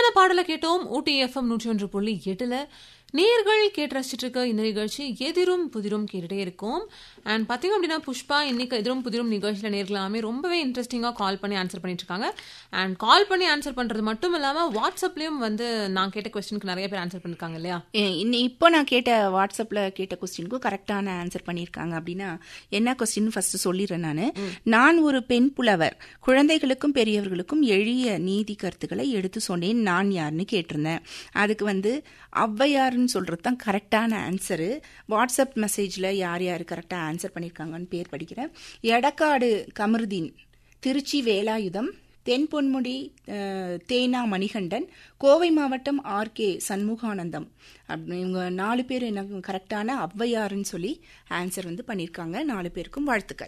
இனிமையான பாடலை கேட்டோம் ஊட்டி எஃப்எம் நூற்றி ஒன்று புள்ளி எட்டுல நேர்கள் கேட்டு ரசிச்சிட்டு இருக்க இந்த நிகழ்ச்சி எதிரும் புதிரும் கேட்டுட்டே இருக்கும் அண்ட் பார்த்தீங்க அப்படின்னா புஷ்பா இன்னைக்கு எதிரும் புதிரும் நிகழ்ச்சியில் நேர்களாமே ரொம்பவே இன்ட்ரெஸ்டிங்காக கால் பண்ணி ஆன்சர் பண்ணிட்டு இருக்காங்க அண்ட் கால் பண்ணி ஆன்சர் பண்ணுறது மட்டும் இல்லாமல் வாட்ஸ்அப்லேயும் வந்து நான் கேட்ட கொஸ்டினுக்கு நிறைய பேர் ஆன்சர் பண்ணிருக்காங்க இல்லையா ஏ- இன்னி இப்போ நான் கேட்ட வாட்ஸ்அப்பில் கேட்ட கொஸ்டினுக்கும் கரெக்டான ஆன்சர் பண்ணியிருக்காங்க அப்படின்னா என்ன கொஸ்டின் ஃபர்ஸ்ட் சொல்லிடுறேன் நான் நான் ஒரு பெண் புலவர் குழந்தைகளுக்கும் பெரியவர்களுக்கும் எளிய நீதி கருத்துக்களை எடுத்து சொன்னேன் நான் யாருன்னு கேட்டிருந்தேன் அதுக்கு வந்து ஔவையார்னு சொல்கிறது தான் கரெக்டான ஆன்சரு வாட்ஸ்அப் மெசேஜில் யார் யார் கரெக்டாக ஆன்சர் பண்ணியிருக்காங்கன்னு பேர் படிக்கிறேன் எடக்காடு கமருதீன் திருச்சி வேலாயுதம் தென் பொன்முடி அஹ், தேனா மணிகண்டன் கோவை மாவட்டம் ஆர்கே சண்முகானந்தம் அப்படி இவங்க நாலு பேர் எனக்கு கரெக்டான ஔவையாருன்னு சொல்லி ஆன்சர் வந்து பண்ணியிருக்காங்க நாலு பேருக்கும் வாழ்த்துக்கள்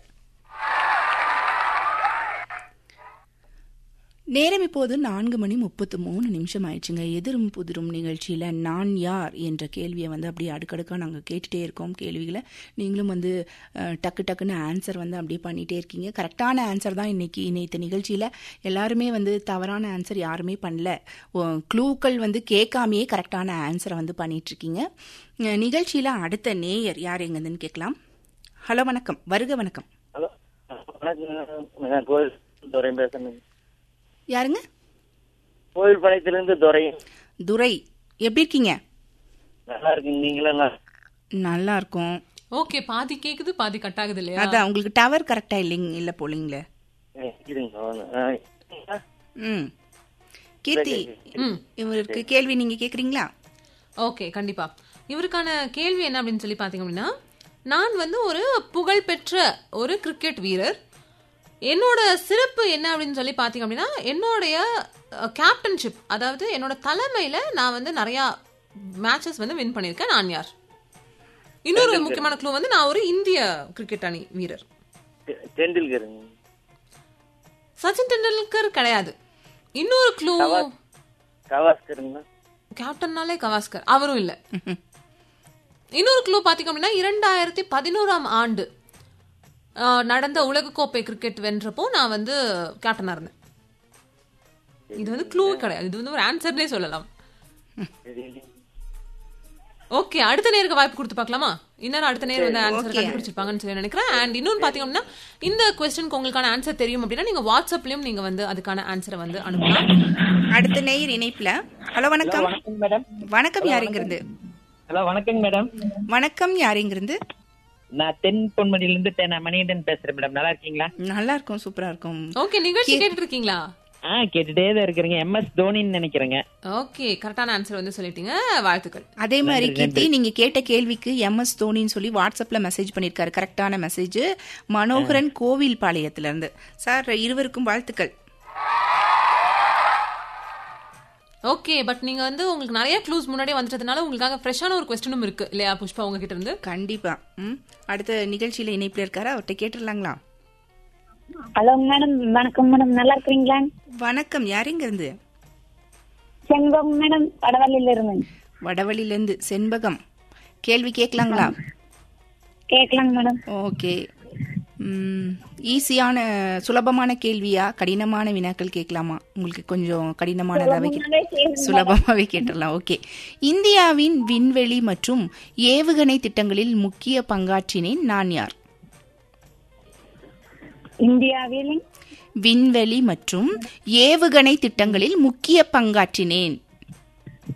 நேரம் இப்போது நான்கு மணி முப்பத்து மூணு நிமிஷம் ஆயிடுச்சுங்க எதிரும் புதிரும் நிகழ்ச்சியில் நான் யார் என்ற கேள்வியை வந்து அப்படியே அடுக்கடுக்காக நாங்கள் கேட்டுட்டே இருக்கோம் கேள்விகளை நீங்களும் வந்து அஹ், டக்கு டக்குன்னு ஆன்சர் வந்து அப்படியே பண்ணிகிட்டே இருக்கீங்க கரெக்டான ஆன்சர் தான் இன்னைக்கு நேற்று நிகழ்ச்சியில் எல்லாருமே வந்து தவறான ஆன்சர் யாருமே பண்ணல க்ளூக்கள் வந்து கேட்காமையே கரெக்டான ஆன்சரை வந்து பண்ணிட்டு இருக்கீங்க அஹ், நிகழ்ச்சியில் அடுத்த நேயர் யார் எங்கேருந்துன்னு கேட்கலாம் ஹலோ வணக்கம் வருக வணக்கம் ஹலோ வணக்கம் நான் கோயில் துறை பேசுறேன் யாருங்க கோயில் பாளையத்திலிருந்து துறை துரை எப்படி இருக்கீங்க நல்லா இருக்குங்க நீங்களும் நல்லா- நல்லா இருக்கும் ஓகே பாதி கேக்குது பாதி கட் ஆகுது இல்லையா அதான் உங்களுக்கு டவர் கரெக்டா இல்லைங்க இல்ல போலீங்களே ஏ, இருங்க வாங்க. ஆ, ம் கீர்த்தி ம் இவருக்கு கேள்வி நீங்க கேக்குறீங்களா ஓகே கண்டிப்பா இவருக்கான கேள்வி என்ன அப்படின்னு சொல்லி பாத்தீங்க அப்படின்னா நான் வந்து ஒரு புகழ்பெற்ற ஒரு கிரிக்கெட் வீரர் என்னோட சிறப்பு என்ன அப்படின்னு சொல்லி பாத்தீங்க அப்படின்னா என்னுடைய கேப்டன்ஷிப் அதாவது என்னோட தலைமையில நான் வந்து நிறைய மேட்சஸ் வந்து வின் பண்ணியிருக்கேன் நான் யார் இன்னொரு முக்கியமான க்ளூ வந்து நான் ஒரு இந்திய கிரிக்கெட் அணி வீரர் தெ- தெண்டுல்கருங்க சச்சின் டெண்டுல்கர் கிடையாது இன்னொரு க்ளூ கவாஸ்கருங்க கேப்டன்னாலே கவாஸ்கர் அவரும் இல்ல இன்னொரு க்ளூ பாத்தீங்க அப்படின்னா இரண்டாயிரத்தி பதினோராம் ஆண்டு ஆஹ், நடந்த உலகக்கோப்பை கிரிக்கெட் வென்றப்போ நான் வந்து கேப்டனா இருந்தேன் இது வந்து க்ளூ கிடையாது இது வந்து ஒரு ஆன்சர்னே சொல்லலாம் ஓகே அடுத்த நேருக்கு வாய்ப்பு கொடுத்து பார்க்கலாமா இன்னொரு அடுத்த நேர் வந்து ஆன்சர் கண்டுபிடிச்சிருப்பாங்கன்னு சொல்லி நினைக்கிறேன் அண்ட் இன்னொன்று பாத்தீங்க அப்படின்னா இந்த கொஸ்டினுக்கு உங்களுக்கான ஆன்சர் தெரியும் அப்படின்னா நீங்க வாட்ஸ்அப்லயும் நீங்க வந்து அதுக்கான ஆன்சரை வந்து அனுப்பலாம் அடுத்த நேயர் இணைப்புல ஹலோ வணக்கம் வணக்கம் மேடம் வணக்கம் யாருங்கிருந்து ஹலோ வணக்கங்க மேடம் வணக்கம் யாருங்கிருந்து நான் தென் பொன்மணில இருந்து தென் மணிகண்டன் பேசுறேன் மேடம் நல்லா இருக்கீங்களா நல்லா இருக்கும் சூப்பரா இருக்கும் ஓகே நிகழ்ச்சி கேட்டுட்டு இருக்கீங்களா ஆ கேட்டுட்டே தான் இருக்கிறீங்க எம்எஸ் தோனின்னு நினைக்கிறேங்க ஓகே கரெக்டான ஆன்சர் வந்து சொல்லிட்டீங்க வாழ்த்துக்கள் அதே மாதிரி கீர்த்தி நீங்க கேட்ட கேள்விக்கு எம் எஸ் தோனின்னு சொல்லி வாட்ஸ்அப்ல மெசேஜ் பண்ணிருக்காரு கரெக்டான மெசேஜ் மனோகரன் கோவில் பாளையத்துல இருந்து சார் இருவருக்கும் வாழ்த்துக்கள் ஓகே பட் நீங்க வந்து உங்களுக்கு நிறைய க்ளூஸ் முன்னாடியே வந்துட்டதுனால உங்களுக்காக ஃப்ரெஷ்ஷான ஒரு கொஸ்டினும் இருக்கு இல்லையா புஷ்பா உங்ககிட்ட இருந்து கண்டிப்பா ம் அடுத்த நிகழ்ச்சியில இணைப்புல இருக்காரு அவர்கிட்ட கேட்டுடலாங்களா ஹலோ மேடம் வணக்கம் மேடம் நல்லா இருக்கிறீங்களா வணக்கம் யாருங்க இருந்து செண்பகம் மேடம் வடவள்ளியில இருந்து வடவழில இருந்து செண்பகம் கேள்வி கேட்கலாங்களா கேட்கலாங்க மேடம் ஓகே ம், ஈஸியான சுலபமான கேள்வியா கடினமான வினாக்கள் கேட்கலாமா உங்களுக்கு கொஞ்சம் கடினமானதாவே கே- சுலபமாவே கேட்டுடலாம் ஓகே இந்தியாவின் விண்வெளி மற்றும் ஏவுகணை திட்டங்களில் முக்கிய பங்காற்றினேன் நான் யார் இந்தியாவில் விண்வெளி மற்றும் ஏவுகணை திட்டங்களில் முக்கிய பங்காற்றினேன்